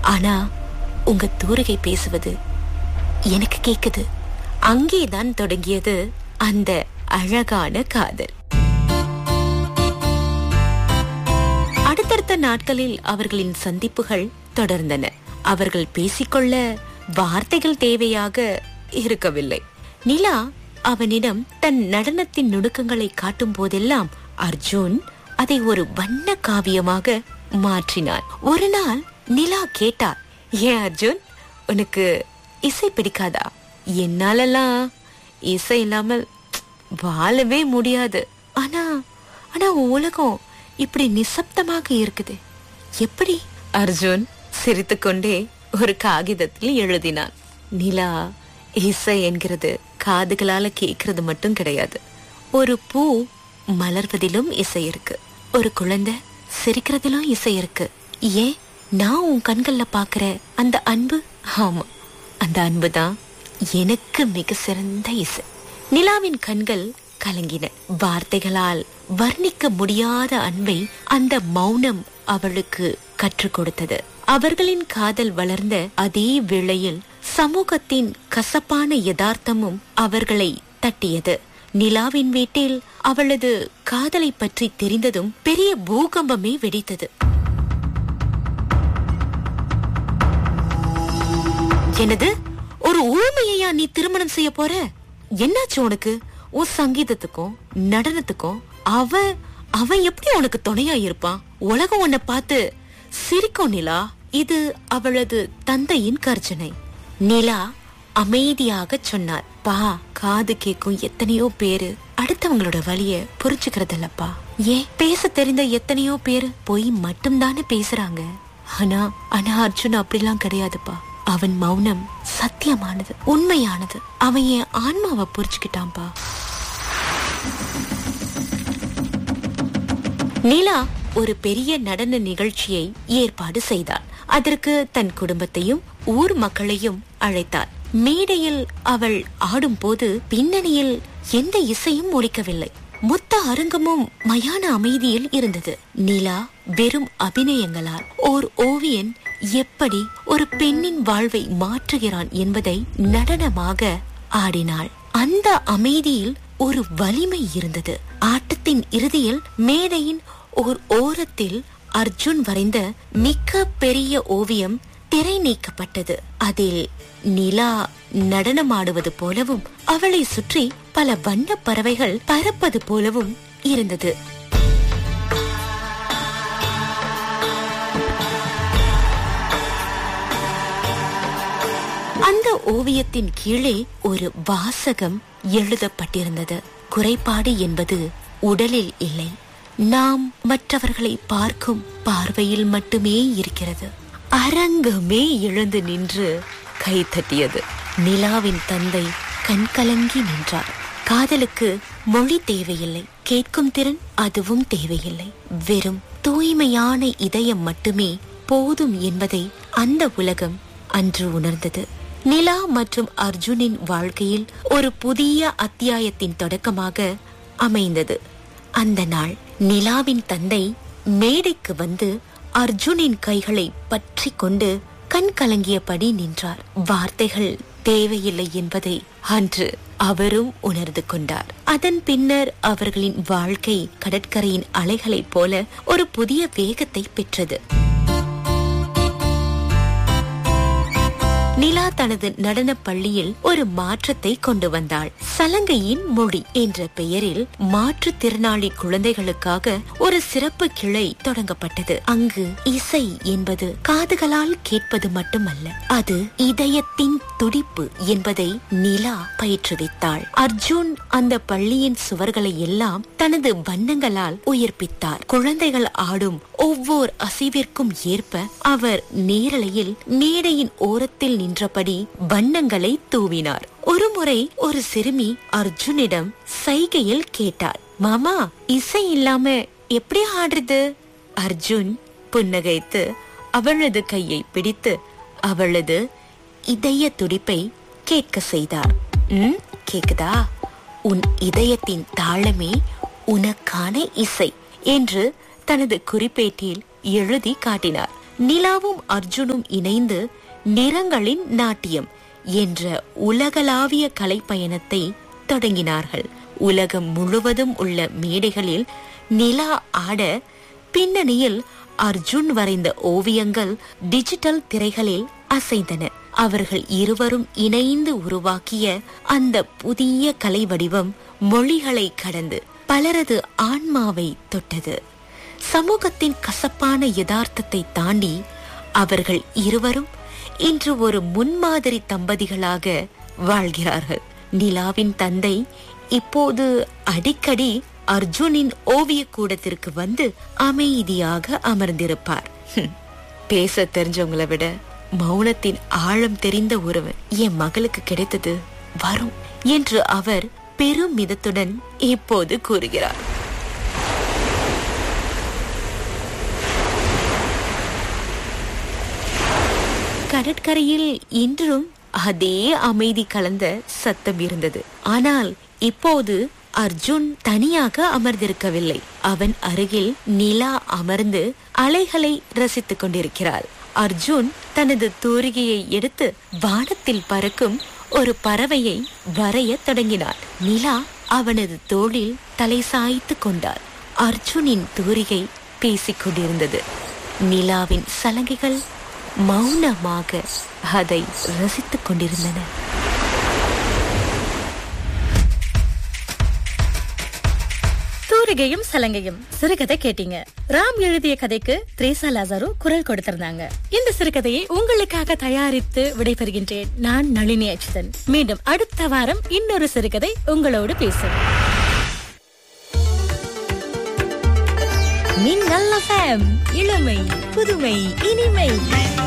ஆனா உங்க தூரிகை பேசுவது எனக்கு கேக்குது அங்கேதான் தொடங்கியது அந்த அழகான காதல் அடுத்தடுத்த நாட்களில் அவர்களின் சந்திப்புகள் தொடர்ந்தன அவர்கள் பேசிக்கொள்ள வார்த்தைகள் தேவையாக இருக்கவில்லை நிலா அவனிடம் தன் நடனத்தின் நுணுக்கங்களை காட்டும் போதெல்லாம் அர்ஜுன் அதை ஒரு வண்ண காவியமாக மாற்றினான் ஒரு நாள் நிலா கேட்டார் ஏன் அர்ஜுன் உனக்கு இசை பிடிக்காதா என்னாலலாம் இசை இல்லாமல் வாழவே முடியாது ஆனா ஆனா உலகம் இப்படி நிசப்தமாக இருக்குது எப்படி அர்ஜுன் சிரித்துக்கொண்டே ஒரு காகிதத்தில் எழுதினான் நிலா இசை என்கிறது காதுகளால கேட்கறது மட்டும் கிடையாது ஒரு பூ மலர்வதிலும் இசை இருக்கு ஒரு குழந்தை சிரிக்கிறதிலும் இசை இருக்கு ஏன் நான் உன் கண்கள்ல பாக்குற அந்த அன்பு ஆமா அந்த அன்பு தான் எனக்கு மிக சிறந்த இசை நிலாவின் கண்கள் கலங்கின வார்த்தைகளால் வர்ணிக்க முடியாத அன்பை அந்த மௌனம் அவளுக்கு கற்றுக் கொடுத்தது அவர்களின் காதல் வளர்ந்த அதே வேளையில் சமூகத்தின் கசப்பான யதார்த்தமும் அவர்களை தட்டியது நிலாவின் வீட்டில் அவளது காதலை பற்றி தெரிந்ததும் பெரிய பூகம்பமே வெடித்தது எனது ஒரு ஊமையா நீ திருமணம் செய்ய போற என்னாச்சு உனக்கு உன் சங்கீதத்துக்கும் நடனத்துக்கும் அவன் அவன் எப்படி உனக்கு துணையா இருப்பான் உலகம் உன்னை பார்த்து சிரிக்கும் நிலா இது அவளது தந்தையின் கர்ஜனை நிலா அமைதியாக சொன்னார் பா காது கேட்கும் எத்தனையோ பேரு அடுத்தவங்களோட வழிய புரிஞ்சுக்கிறதில்லப்பா ஏன் பேச தெரிந்த எத்தனையோ பேரு பொய் மட்டும்தானே பேசுறாங்க ஆனா ஆனா அர்ஜுன் அப்படிலாம் கிடையாதுப்பா அவன் மௌனம் சத்தியமானது உண்மையானது அவன் என் ஆன்மாவை புரிச்சுக்கிட்டான்பா நிலா ஒரு பெரிய நடன நிகழ்ச்சியை ஏற்பாடு செய்தாள் அதற்கு தன் குடும்பத்தையும் ஊர் மக்களையும் அழைத்தாள் மேடையில் அவள் ஆடும்போது பின்னணியில் எந்த இசையும் ஒலிக்கவில்லை மொத்த அரங்கமும் மயான அமைதியில் இருந்தது நிலா வெறும் அபிநயங்களால் ஓர் ஓவியன் எப்படி ஒரு பெண்ணின் வாழ்வை மாற்றுகிறான் என்பதை நடனமாக ஆடினாள் அந்த அமைதியில் ஒரு வலிமை இருந்தது ஆட்டத்தின் இறுதியில் மேடையின் ஓர் ஓரத்தில் அர்ஜுன் வரைந்த மிக பெரிய ஓவியம் திரை நீக்கப்பட்டது அதில் நிலா நடனமாடுவது போலவும் அவளை சுற்றி பல வண்ண பறவைகள் பறப்பது போலவும் இருந்தது அந்த ஓவியத்தின் கீழே ஒரு வாசகம் எழுதப்பட்டிருந்தது குறைபாடு என்பது உடலில் இல்லை நாம் மற்றவர்களை பார்க்கும் பார்வையில் மட்டுமே இருக்கிறது அரங்கமே எழுந்து நின்று கைத்தட்டியது நிலாவின் தந்தை கண்கலங்கி நின்றார் காதலுக்கு மொழி தேவையில்லை கேட்கும் திறன் அதுவும் தேவையில்லை வெறும் தூய்மையான இதயம் மட்டுமே போதும் என்பதை அந்த உலகம் அன்று உணர்ந்தது நிலா மற்றும் அர்ஜுனின் வாழ்க்கையில் ஒரு புதிய அத்தியாயத்தின் தொடக்கமாக அமைந்தது அந்த நாள் நிலாவின் தந்தை மேடைக்கு வந்து அர்ஜுனின் கைகளை பற்றி கொண்டு கண் கலங்கியபடி நின்றார் வார்த்தைகள் தேவையில்லை என்பதை அன்று அவரும் உணர்ந்து கொண்டார் அதன் பின்னர் அவர்களின் வாழ்க்கை கடற்கரையின் அலைகளைப் போல ஒரு புதிய வேகத்தை பெற்றது நிலா தனது நடன பள்ளியில் ஒரு மாற்றத்தை கொண்டு வந்தாள் சலங்கையின் மொழி என்ற பெயரில் மாற்றுத்திறனாளி குழந்தைகளுக்காக ஒரு சிறப்பு கிளை தொடங்கப்பட்டது அங்கு இசை என்பது காதுகளால் கேட்பது மட்டுமல்ல அது இதயத்தின் துடிப்பு என்பதை நிலா பயிற்றுவித்தாள் அர்ஜுன் அந்த பள்ளியின் சுவர்களை எல்லாம் தனது வண்ணங்களால் உயிர்ப்பித்தார் குழந்தைகள் ஆடும் ஒவ்வொரு அசைவிற்கும் ஏற்ப அவர் நேரலையில் மேடையின் ஓரத்தில் நின்றபடி வண்ணங்களை தூவினார் ஒருமுறை ஒரு சிறுமி அர்ஜுனிடம் சைகையில் கேட்டாள் மாமா இசை இல்லாம எப்படி ஆடுறது அர்ஜுன் புன்னகைத்து அவளது கையை பிடித்து அவளது இதய துடிப்பை கேட்க செய்தார் ம் கேக்குதா உன் இதயத்தின் தாளமே உனக்கான இசை என்று தனது குறிப்பேட்டில் எழுதி காட்டினார் நிலாவும் அர்ஜுனும் இணைந்து நிறங்களின் நாட்டியம் என்ற உலகளாவிய கலைப்பயணத்தை தொடங்கினார்கள் உலகம் முழுவதும் உள்ள மேடைகளில் நிலா ஆட பின்னணியில் அர்ஜுன் வரைந்த ஓவியங்கள் டிஜிட்டல் திரைகளில் அசைந்தன அவர்கள் இருவரும் இணைந்து உருவாக்கிய அந்த புதிய கலை வடிவம் மொழிகளை கடந்து பலரது ஆன்மாவை தொட்டது சமூகத்தின் கசப்பான யதார்த்தத்தை தாண்டி அவர்கள் இருவரும் இன்று ஒரு முன்மாதிரி தம்பதிகளாக வாழ்கிறார்கள் நிலாவின் தந்தை இப்போது அடிக்கடி அர்ஜுனின் ஓவிய கூடத்திற்கு வந்து அமைதியாக அமர்ந்திருப்பார் ஹம், பேச தெரிஞ்சவங்களை விட மௌனத்தின் ஆழம் தெரிந்த ஒருவன் என் மகளுக்கு கிடைத்தது வரும் என்று அவர் பெரும் மிதத்துடன் இப்போது கூறுகிறார் கடற்கரையில் இன்றும் அதே அமைதி கலந்த சத்தம் இருந்தது ஆனால் இப்போது அர்ஜுன் தனியாக அமர்ந்திருக்கவில்லை அவன் அருகில் நிலா அமர்ந்து அலைகளை ரசித்துக் கொண்டிருக்கிறாள் அர்ஜுன் தனது தூரிகையை எடுத்து வானத்தில் பறக்கும் ஒரு பறவையை வரையத் தொடங்கினார் நிலா அவனது தோளில் தலை சாய்த்து கொண்டாள் அர்ஜுனின் தூரிகை பேசிக் கொண்டிருந்தது நிலாவின் சலங்கைகள் மௌனமாக அதை ரசித்துக் கொண்டிருந்தன தூரிகையும் சலங்கையும் சிறுகதை கேட்டீங்க ராம் எழுதிய கதைக்கு த்ரேசா லாசாரு குரல் கொடுத்திருந்தாங்க இந்த சிறுகதையை உங்களுக்காக தயாரித்து விடைபெறுகின்றேன் நான் நளினி அச்சுதன் மீண்டும் அடுத்த வாரம் இன்னொரு சிறுகதை உங்களோடு பேசும் மின்னல் FM. இளமை புதுமை இனிமை